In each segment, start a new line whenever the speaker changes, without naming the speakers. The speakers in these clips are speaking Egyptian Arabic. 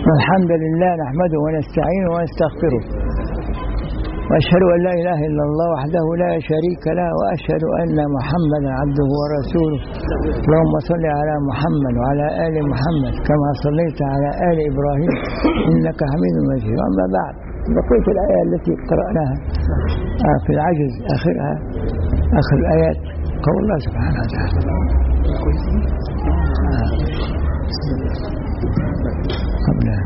الحمد لله نحمده ونستعينه ونستغفره وأشهد أن لا إله إلا الله وحده لا شريك له وأشهد أن محمدا عبده ورسوله اللهم صل على محمد وعلى آل محمد كما صليت على آل إبراهيم إنك حميد مجيد أما بعد بقية الآية التي قرأناها آه في العجز آخرها آخر الآيات قول الله سبحانه وتعالى آه. قبلها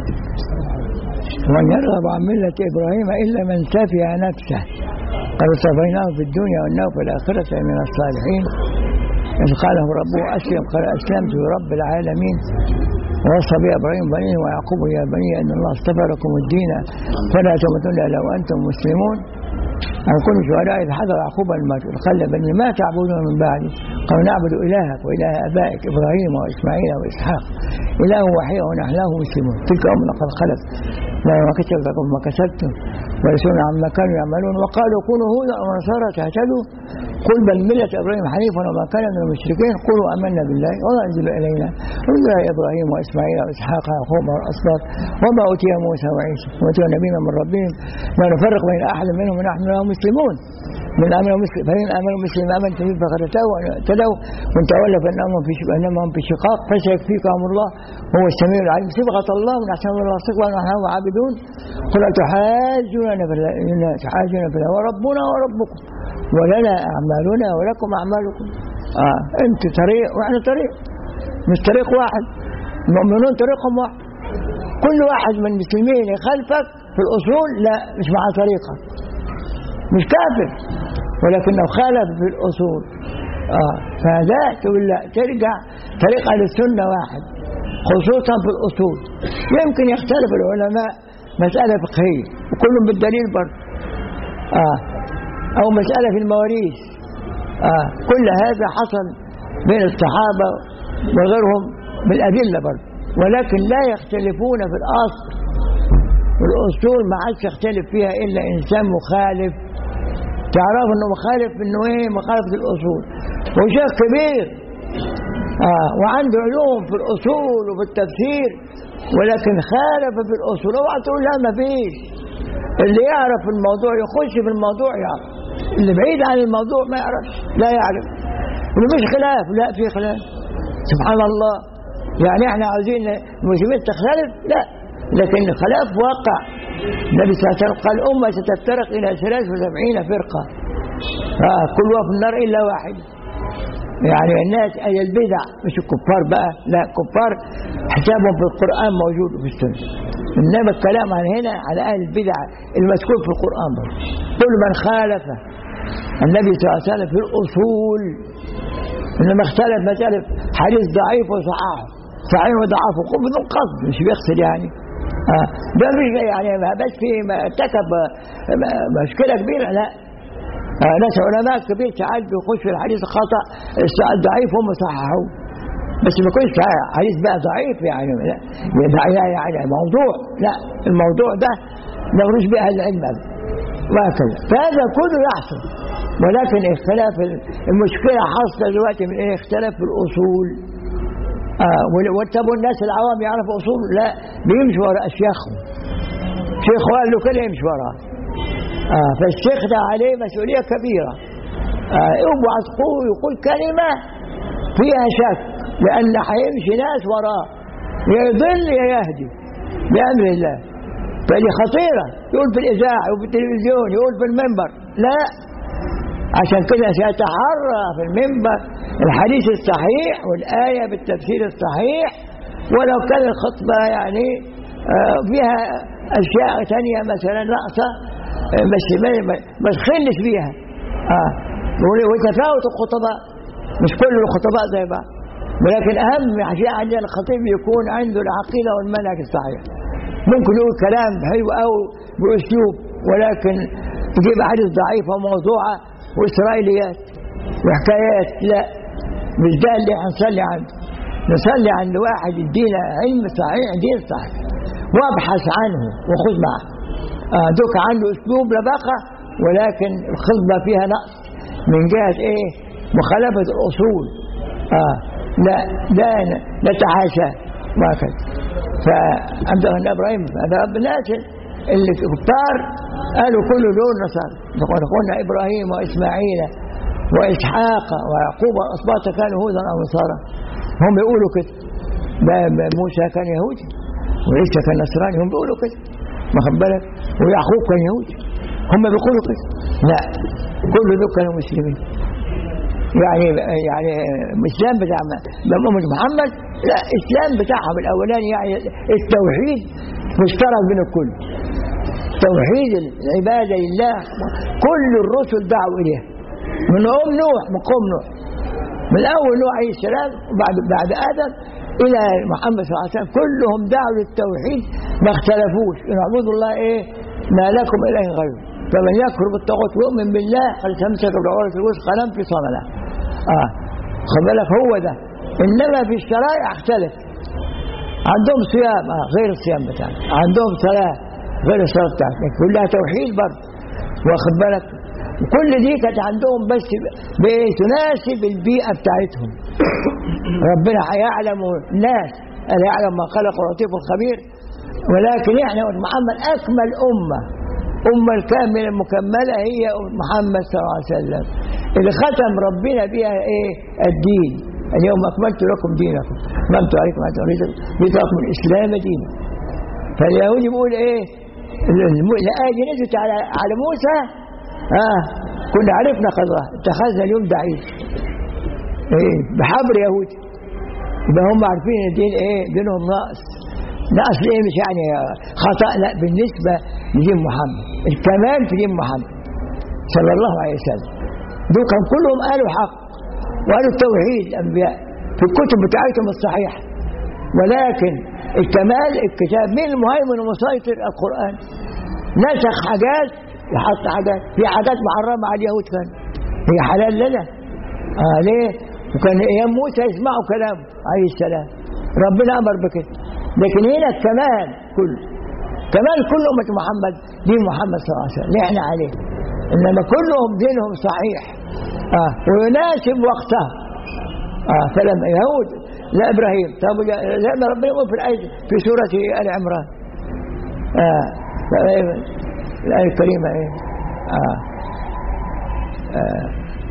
ومن يرغب عن ملة إبراهيم إلا من سفه نفسه قد صفيناه في الدنيا وأنه في الآخرة من الصالحين إذ قاله ربه أسلم قال أسلمت لرب العالمين ووصى بي إبراهيم بنيه ويعقوب يا بني أن الله اصطفى لكم الدين فلا تموتن إلا وأنتم مسلمون أن كنتم شهداء إذ حضر يعقوب الموت قال بني ما تعبدون من بعدي قالوا نعبد إلهك وإله آبائك إبراهيم وإسماعيل وإسحاق إله وحيد ونحن له مسلمون تلك أمة قد خلت لا ما كسبتكم ما كسبتم ويسون عما كانوا يعملون وقالوا كونوا هودا أو نصارى تهتدوا قل بل ملة إبراهيم حنيفا وما كان من المشركين قولوا آمنا بالله وما أنزل إلينا وأنزل إبراهيم وإسماعيل وإسحاق ويعقوب والأسباط وما أوتي موسى وعيسى وأوتي نبينا من ربهم لا نفرق بين أحد منهم ونحن له مسلمون من امن مسلم فإن امنوا مسلم امنت به فقد اهتدوا وان تولوا فانهم في انما هم في شقاق فسيكفيكهم الله هو السميع العليم صبغه الله من احسن الله صبغه ونحن له عابدون قل تحاجوننا في الله تحاجوننا في الله وربنا وربكم ولنا اعمالنا ولكم اعمالكم آه انت طريق واحنا طريق مش طريق واحد المؤمنون طريقهم واحد كل واحد من المسلمين يخالفك في الاصول لا مش مع طريقك مش كافر ولكنه خالف في الأصول آه فهذا تقول لا ترجع طريق أهل السنة واحد خصوصا في الأصول يمكن يختلف العلماء مسألة فقهية وكلهم بالدليل برضه آه أو مسألة في المواريث آه كل هذا حصل بين الصحابة وغيرهم بالأدلة برضه ولكن لا يختلفون في الأصل والأصول ما عادش يختلف فيها إلا إنسان مخالف تعرف انه مخالف انه ايه مخالفه الاصول وشيخ كبير آه وعنده علوم في الاصول وفي التفسير ولكن خالف في الاصول اوعى تقول لا ما فيش اللي يعرف الموضوع يخش في الموضوع يعرف اللي بعيد عن الموضوع ما يعرفش لا يعرف اللي مش خلاف لا في خلاف سبحان الله يعني احنا عاوزين المسلمين تختلف لا لكن الخلاف واقع النبي صلى الله عليه وسلم قال الأمة ستفترق إلى 73 فرقة آه كلها في النار إلا واحد يعني الناس أهل البدع مش الكفار بقى لا كفار حسابهم في القرآن موجود في السنة إنما الكلام عن هنا على أهل البدع المذكور في القرآن برضه كل من خالف النبي صلى الله عليه وسلم في الأصول إنما اختلف مسألة حديث ضعيف وصححه صحيح وضعفه قم بدون قصد مش بيقصد يعني آه ده مش يعني ما بس في ما ارتكب مشكله كبيره لا آه ناس علماء كبير ساعات بيخش في الحديث الخطا الضعيف هم صححوه بس ما يكونش حديث بقى ضعيف يعني لا يعني موضوع لا الموضوع ده ملوش به العلم وهكذا فهذا كله يحصل ولكن اختلاف المشكله حاصله دلوقتي من ايه اختلاف في الاصول آه واتبعوا الناس العوام يعرفوا اصول لا بيمشوا وراء اشياخهم شيخ قال له كده يمشي وراه آه فالشيخ ده عليه مسؤوليه كبيره آه يبعث قوي يقول كلمه فيها شك لان هيمشي ناس وراه يا يضل يا يهدي بامر الله فدي خطيره يقول في الاذاعه يقول في التلفزيون يقول في المنبر لا عشان كده سيتحرى في المنبر الحديث الصحيح والآية بالتفسير الصحيح ولو كان الخطبة يعني فيها أشياء ثانية مثلا ناقصة بس ما تخلش فيها آه وتفاوت الخطباء مش كل الخطباء زي بعض ولكن أهم شيء عندنا الخطيب يكون عنده العقيدة والمنهج الصحيح ممكن يقول كلام حلو أو بأسلوب ولكن تجيب حديث ضعيفة وموضوعة وإسرائيليات وحكايات لا مش ده اللي هنصلي عنده نصلي عند واحد يدينا علم صحيح دين صحيح وابحث عنه وخذ معه آه دوك عنده اسلوب لبقه ولكن الخطبه فيها نقص من جهه ايه مخالفه الاصول اه لا لا نتحاشى وهكذا فعندنا ابراهيم هذا رب الناس اللي كفار قالوا كل دول نصارى يقول قلنا ابراهيم واسماعيل واسحاق ويعقوب واسباط كانوا هودا او نصارى هم بيقولوا كده ده- ده موسى كان يهودي وعيسى كان نصراني هم بيقولوا كده واخد بالك ويعقوب كان يهودي هم بيقولوا كده لا كل دول كانوا مسلمين يعني يعني الاسلام بتاع أمة محمد لا الاسلام بتاعهم الاولاني يعني التوحيد مشترك بين الكل توحيد العباده لله كل الرسل دعوا اليه من ام نوح من قوم نوح من اول نوح عليه السلام وبعد بعد ادم الى محمد صلى الله عليه وسلم كلهم دعوا للتوحيد ما اختلفوش ان اعبدوا الله ايه ما لكم اله غيره فمن يكفر بالطاغوت ويؤمن بالله قد استمسك بالعروه الوثقى لا انفصام لها اه خد بالك هو ده انما في الشرائع اختلف عندهم صيام آه غير الصيام بتاعنا عندهم صلاه غير الصلاه بتاعتنا كلها توحيد برضه واخد بالك وكل دي كانت عندهم بس ب- تناسب البيئه بتاعتهم ربنا هيعلم الناس ألا يعلم ما خلق اللطيف الخبير ولكن احنا محمد اكمل امه امه الكامله المكمله هي محمد صلى الله عليه وسلم اللي ختم ربنا بها ايه الدين اليوم اكملت لكم دينكم اتممت عليكم رضيت لكم الاسلام دينا فاليهود بيقول ايه الم- الايه دي نزلت على على موسى اه كنا عرفنا قضاء اتخذنا اليوم ده عيد ايه بحبر يهودي يبقى هم عارفين ان الدين ايه دينهم ناقص ناقص ايه مش يعني خطا لا بالنسبه لدين محمد الكمال في دين محمد صلى الله عليه وسلم دول كان كلهم قالوا حق وقالوا التوحيد الانبياء في الكتب بتاعتهم الصحيحه ولكن الكمال الكتاب مين المهيمن المسيطر القران نسخ حاجات وحط حاجات في حاجات محرمه على اليهود كان هي حلال لنا اه ليه وكان ايام موسى يسمعوا كلامه عليه السلام ربنا امر بكده لكن هنا الكمال كله كمال كل امه محمد دين محمد صلى الله عليه وسلم اللي احنا عليه انما كلهم دينهم صحيح اه ويناسب وقتها اه فلما يهود لا ابراهيم طب زي ما ربنا يقول في الايه في سوره ال عمران اه الايه الكريمه ايه اه, آه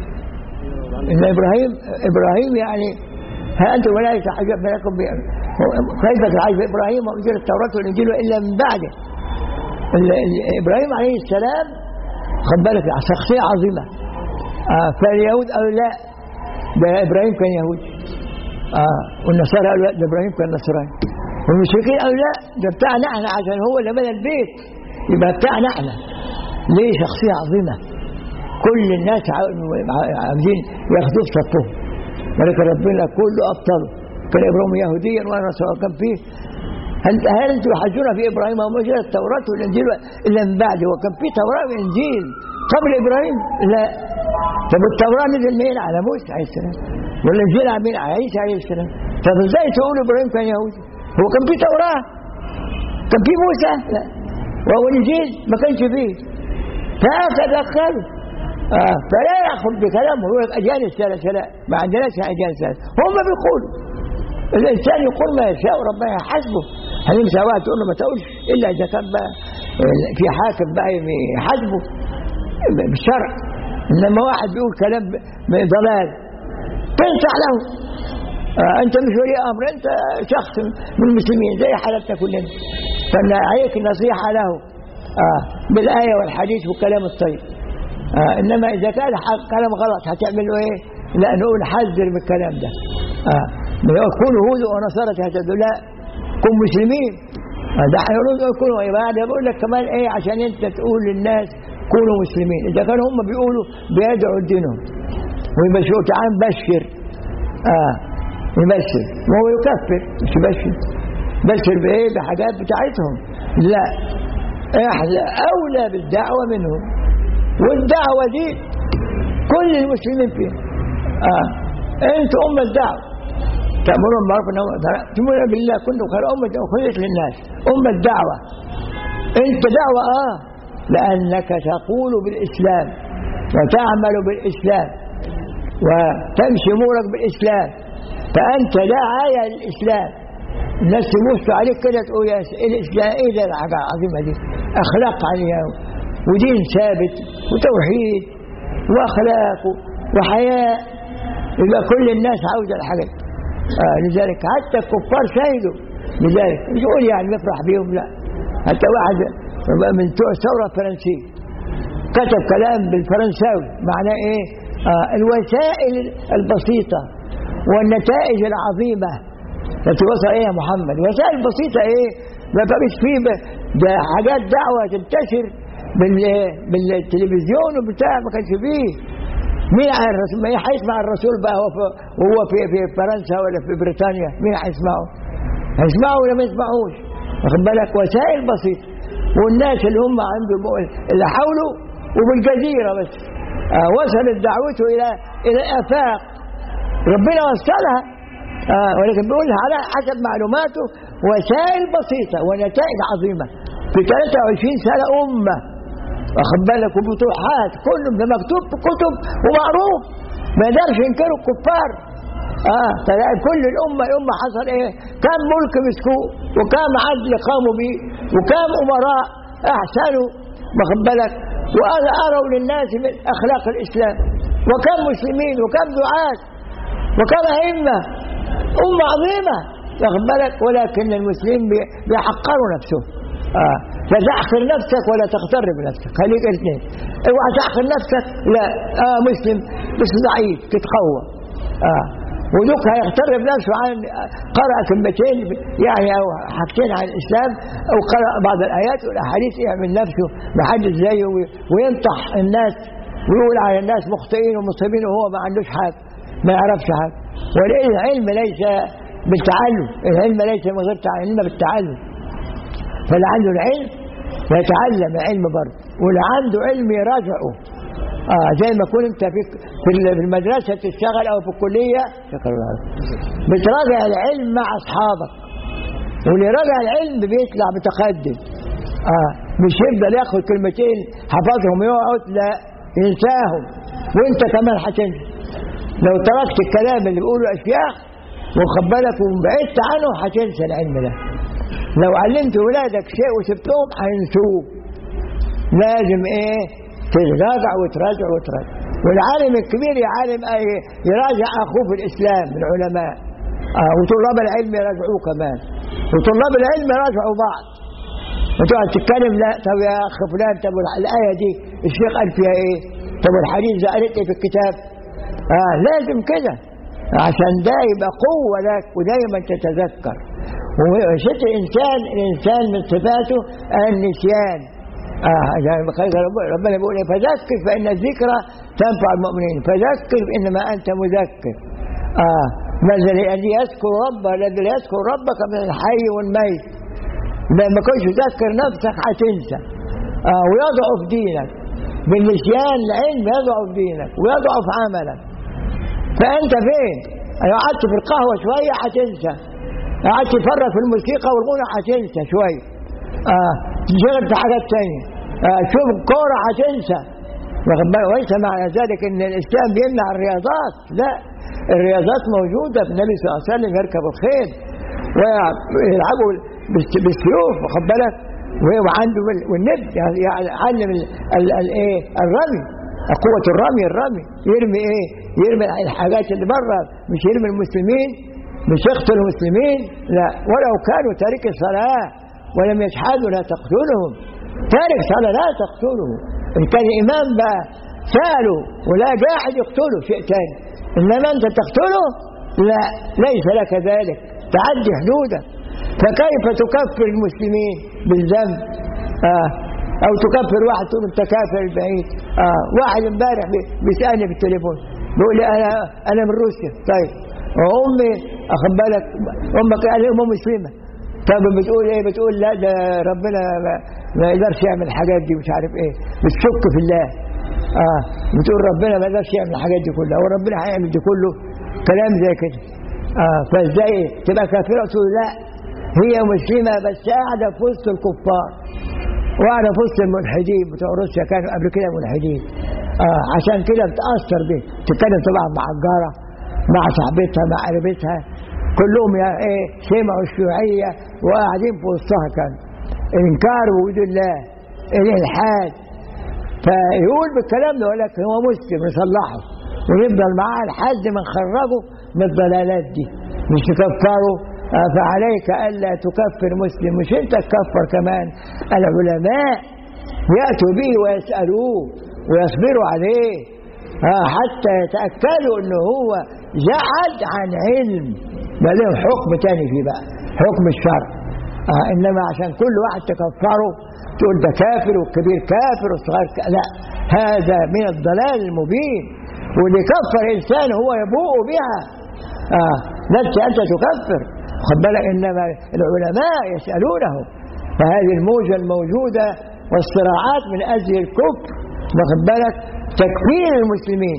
ان ابراهيم ابراهيم يعني ها انتم ولا يتحجب بينكم كيف تحجب ابراهيم وانزل التوراه والانجيل الا من بعده ال- ال- ابراهيم عليه السلام خد بالك شخصيه عظيمه آه فاليهود قالوا لا ده ابراهيم كان يهودي اه والنصارى قالوا لا ده ابراهيم كان نصراني والمشركين قالوا لا ده بتاعنا احنا عشان هو اللي بنى البيت يبقى بتاعنا احنا ليه شخصيه عظيمه كل الناس عاوزين ياخذوه في صفهم ولكن ربنا كله ابطله كان ابراهيم يهوديا وانا نصراني كان فيه هل هل انتم حجون في ابراهيم وما جاء التوراه والانجيل الا من بعد وكان في توراه وانجيل قبل ابراهيم لا طب التوراه نزل مين على موسى عليه السلام والانجيل على مين على عيسى عليه السلام طب ازاي تقول ابراهيم كان يهودي هو كان في توراه كان في موسى لا والانجيل ما كانش فيه فتدخلوا آه فلا ياخذ بكلامه يقول لك اجيال الثلاثه لا ما عندناش اجيال الثلاثه هم بيقولوا الانسان يقول ما يشاء ربنا يحاسبه هنمسى واحد تقول له ما تقولش الا اذا كان بقى في حاكم بقى يحاسبه بالشرع انما واحد بيقول كلام ضلال تنصح له آه انت مش ولي امر انت شخص من المسلمين زي حالتنا كلنا فانا عليك النصيحه له آه بالايه والحديث والكلام الطيب آه انما اذا كان كلام غلط هتعمل له ايه؟ لا نقول حذر من الكلام ده آه كونوا هود ونصارى تهتدوا لا كونوا مسلمين آه ده هيقولوا كونوا ايه بقى ده بقول لك كمان ايه عشان انت تقول للناس كونوا مسلمين اذا كانوا هم بيقولوا بيدعوا دينهم ويبشروا تعال بشر اه يبشر وهو يكفر مش يبشر بشر بايه بحاجات بتاعتهم لا احنا اولى بالدعوه منهم والدعوه دي كل المسلمين فيها اه انتوا ام الدعوه تأمرون بالمعروف تؤمنون بالله كنتم خير أمة أخرجت للناس أمة الدعوة أنت دعوة آه لأنك تقول بالإسلام وتعمل بالإسلام وتمشي أمورك بالإسلام فأنت داعية للإسلام الناس تبص عليك كده تقول يا س- إيه الاسلام ايه ده الحاجه العظيمه دي اخلاق عليها ودين ثابت وتوحيد واخلاق وحياء يبقى كل الناس عاوزه الحاجه دي آه لذلك حتى الكفار شهدوا لذلك مش يقول يعني نفرح بيهم لا حتى واحد من بتوع الثوره الفرنسيه كتب كلام بالفرنساوي معناه ايه آه الوسائل البسيطة والنتائج العظيمة التي وصل ايه يا محمد وسائل بسيطة ايه ما فيش فيه ب- ده حاجات دعوة تنتشر بال- بالتلفزيون وبتاع ما كانش فيه مين على الرسول ما هيسمع الرسول بقى هو في- وهو في في فرنسا ولا في بريطانيا مين هيسمعه هيسمعوا ولا ما يسمعوش واخد بالك وسائل بسيطة والناس اللي هم عندهم اللي حوله وبالجزيرة بس آه وصلت دعوته إلى إلى الآفاق ربنا وصلها آه ولكن بيقولها على حسب معلوماته وسائل بسيطة ونتائج عظيمة في 23 سنة أمة واخد بالك وبطوحات كله ده مكتوب في كتب ومعروف ما يقدرش ينكروا الكفار اه تلاقي كل الامه الامه حصل ايه كم ملك مسكوه وكم عدل قاموا به وكم امراء احسنوا واخد بالك واروا للناس من اخلاق الاسلام وكم مسلمين وكم دعاة وكم ائمه امه عظيمه واخد بالك ولكن المسلمين بي- بيحقروا نفسهم اه فتحقر نفسك ولا تغتر بنفسك خليك الاثنين اوعى تحقر نفسك لا اه مسلم بس ضعيف تتقوى اه ودوك هيغتر بنفسه عن قرأ كلمتين يعني او حاجتين عن الاسلام او قرأ بعض الايات والاحاديث يعمل نفسه محدش زيه وي- وينطح الناس ويقول على الناس مخطئين ومصيبين وهو ما عندوش حاجه ما يعرفش حاجه والعلم ليس بالتعلم العلم ليس من غير تعلم انما بالتعلم فاللي عنده العلم يتعلم علم برضه واللي عنده علم يراجعه اه زي ما تكون انت في في المدرسه تشتغل او في الكليه شكرا الله بتراجع العلم مع اصحابك واللي راجع العلم بيطلع متقدم اه مش يفضل ياخد كلمتين حفظهم يقعد لا ينساهم وانت كمان هتنسى لو تركت الكلام اللي بيقوله الاشياخ واخد بالك وبعدت عنه هتنسى العلم ده لو علمت ولادك شيء وسبتهم هينسوه لازم ايه تراجع وتراجع وتراجع والعالم الكبير يعلم أي- يراجع اخوه في الاسلام من العلماء آه وطلاب العلم يراجعوه كمان وطلاب العلم يراجعوا بعض وتقعد تتكلم لا طب يا اخ فلان طب الايه دي الشيخ قال فيها ايه؟ طب الحديث ده قالت ايه في الكتاب؟ اه لازم كده عشان ده يبقى قوه لك ودايما تتذكر وشت الانسان الانسان من صفاته النسيان آه يعني ربنا بيقول إيه؟ فذكر فان الذكرى تنفع المؤمنين فذكر انما انت مذكر اه ماذا الذي يذكر ربه الذي لا يذكر ربك من الحي والميت لما كنتش تذكر نفسك هتنسى آه ويضعف دينك بالنسيان العلم يضعف دينك ويضعف عملك فانت فين؟ لو قعدت في القهوه شويه هتنسى قعدت تتفرج في الموسيقى والغنى هتنسى شويه اه تشتغل في حاجات ثانيه آه تشوف الكوره هتنسى واخد بالك؟ وليس معنى ذلك ان الاسلام بيمنع الرياضات لا الرياضات موجوده في النبي صلى الله عليه وسلم يركب الخيل ويلعبوا بالس- بالسيوف واخد بالك وعنده وال- والنب يعني يعلم ال- ال- ال- ايه الرمي قوة الرمي الرمي يرمي ايه يرمي الحاجات اللي بره مش يرمي المسلمين مش يقتل المسلمين لا ولو كانوا تارك الصلاة ولم يجحدوا لا تقتلهم تارك صلاة لا تقتله إن كان إمام بقى سأله ولا قاعد يقتله شيء ثاني إنما أنت تقتله لا ليس لك ذلك تعدي حدودك فكيف تكفر المسلمين بالذنب آه او تكفر واحد تقول انت كافر البعيد اه واحد امبارح بي- بيسالني في التليفون بيقول لي انا انا من روسيا طيب وامي اخد بالك امك قال لي ام مسلمه طب بتقول ايه بتقول لا ده ربنا ما, ما يقدرش يعمل الحاجات دي مش عارف ايه بتشك في الله اه بتقول ربنا ما يقدرش يعمل الحاجات دي كلها هو ربنا هيعمل دي كله كلام زي كده اه فازاي تبقى كافره تقول لا هي مسلمه بس قاعده في وسط الكفار وقاعده في وسط الملحدين بتوع روسيا كانوا قبل كده ملحدين اه عشان كده بتاثر بيه تتكلم طبعا مع الجاره مع صاحبتها مع قريبتها كلهم يا ايه سمعوا الشيوعية وقاعدين في وسطها كان انكار وجود الله الالحاد فيقول بالكلام ده يقول لك هو مسلم نصلحه ونفضل معاه لحد ما نخرجه من الضلالات دي مش تكفره آه، فعليك الا تكفر مسلم مش انت تكفر كمان العلماء ياتوا به ويسالوه ويصبروا عليه آه، حتى يتاكدوا ان هو جعل عن علم ما له حكم تاني فيه بقى حكم الشرع آه انما عشان كل واحد تكفره تقول ده كافر والكبير كافر والصغير ك... لا هذا من الضلال المبين واللي كفر انسان هو يبوء بها آه نفسي انت تكفر خد بالك انما العلماء يسالونه فهذه الموجه الموجوده والصراعات من اجل الكفر واخد بالك تكفير المسلمين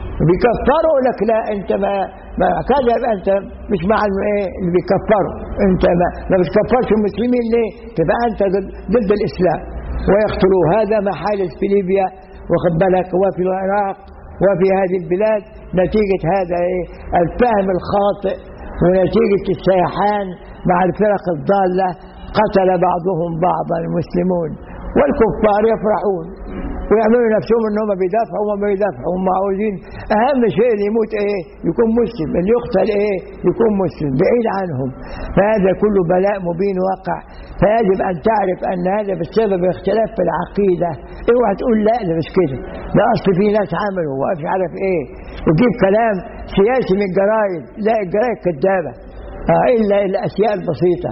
بيكفروا لك لا انت ما ما كذا يبقى انت مش مع ايه اللي بيكفروا انت ما, ما بتكفرش المسلمين ليه؟ تبقى انت ضد, ضد الاسلام ويقتلوا هذا ما حادث في ليبيا واخد بالك وفي العراق وفي هذه البلاد نتيجة هذا ايه الفهم الخاطئ ونتيجة السيحان مع الفرق الضالة قتل بعضهم بعضا المسلمون والكفار يفرحون ويعملوا نفسهم ان هم بيدافعوا وهم بيدافعوا هم عاوزين اهم شيء اللي يموت ايه يكون مسلم اللي يقتل ايه يكون مسلم بعيد عنهم فهذا كله بلاء مبين واقع فيجب ان تعرف ان هذا بسبب اختلاف في العقيده اوعى تقول لا ده مش كده ده اصل في ناس عملوا ومش عارف ايه وتجيب كلام سياسي من الجرايد لا الجرايد كذابه آه الا الاشياء البسيطه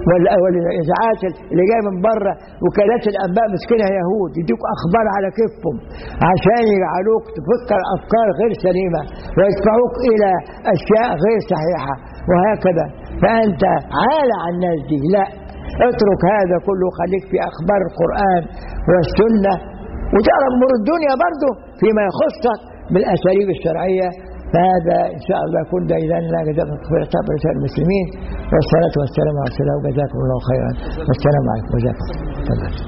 والاذاعات اللي جايه من بره وكالات الانباء مسكينها يهود يديك اخبار على كيفهم عشان يجعلوك تفكر افكار غير سليمه ويدفعوك الى اشياء غير صحيحه وهكذا فانت عالى عن الناس دي لا اترك هذا كله خليك في اخبار القران والسنه وتعرف امور الدنيا برضه فيما يخصك بالاساليب الشرعيه فهذا إن شاء الله يكون ده إذا لا جزاكم خير طاب رسائل المسلمين والصلاة والسلام على رسول الله وجزاكم الله خيرا والسلام عليكم وجزاكم الله